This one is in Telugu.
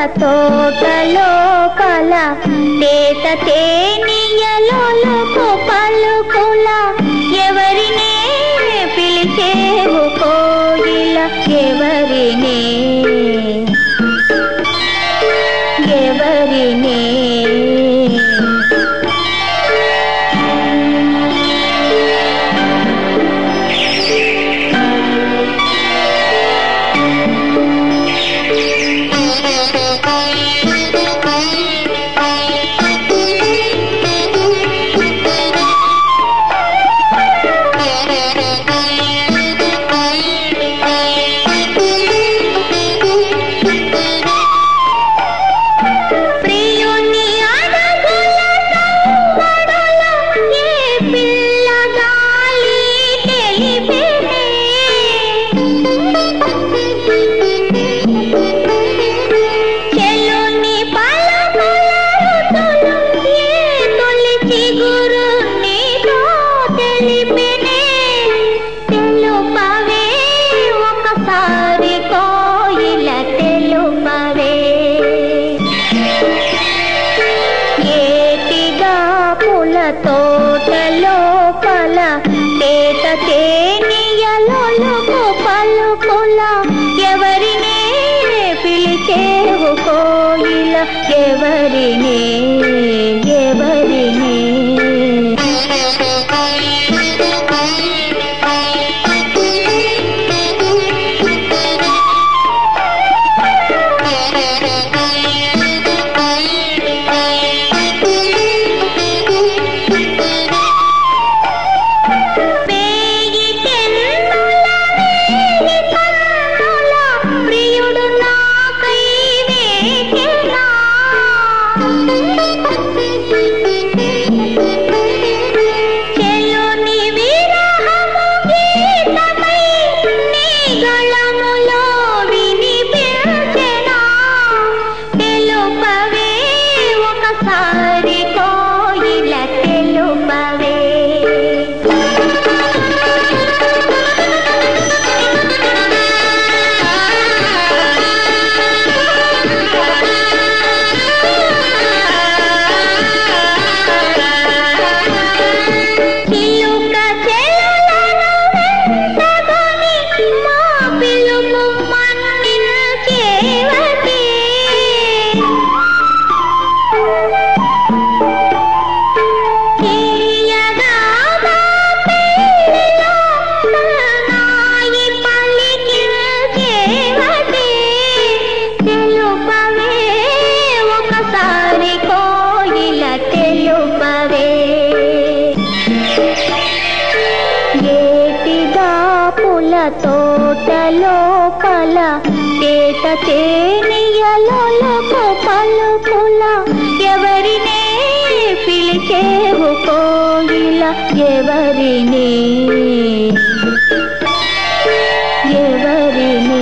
తోటలో కల తేట తేనియలోలకు పలుకుల ఎవరినే పిలిచేవు కోయిల ఎవరినే ఎవరినే ప్రియుని అడగుల సంబడుల ఏ పిల్లగాలి తెలిపెనే చెలుని పలకల ఋతులు ఏ తొలి చిగురు నీతో తెలిపెనే తెలుపవే ఒకసారి కోయిల తెలుపవే ఏటిగా పుల తోటలో పల తేట తేనియలొలుకు పలుకుల ఎవరినే పిలిచేవు కోయిల ఎవరినే ఎవరినే వేయి తెన్నుల వేయి కన్నుల ప్రియుడు నాకై వేచెనా. చెలుని విరహము గీతమై నీ గళములో వినిపించెనా. తెలుపవే ఒకసారి కోయిల తెలుపవే చిలుక చెలులను వెంటబడి మా పిలుపు మన్నించేవటి. తీయగా మా పెళ్ళిలో నాయి పలికించేవటి. తెలుపవే ఒకసారి కోయిల తెలుపవే ఏటిగా పుల తోటలో పల తేట తేనియలొలకు పలుకుల ఎవరినే పిలిచేవు కోయిల ఎవరినే ఎవరినే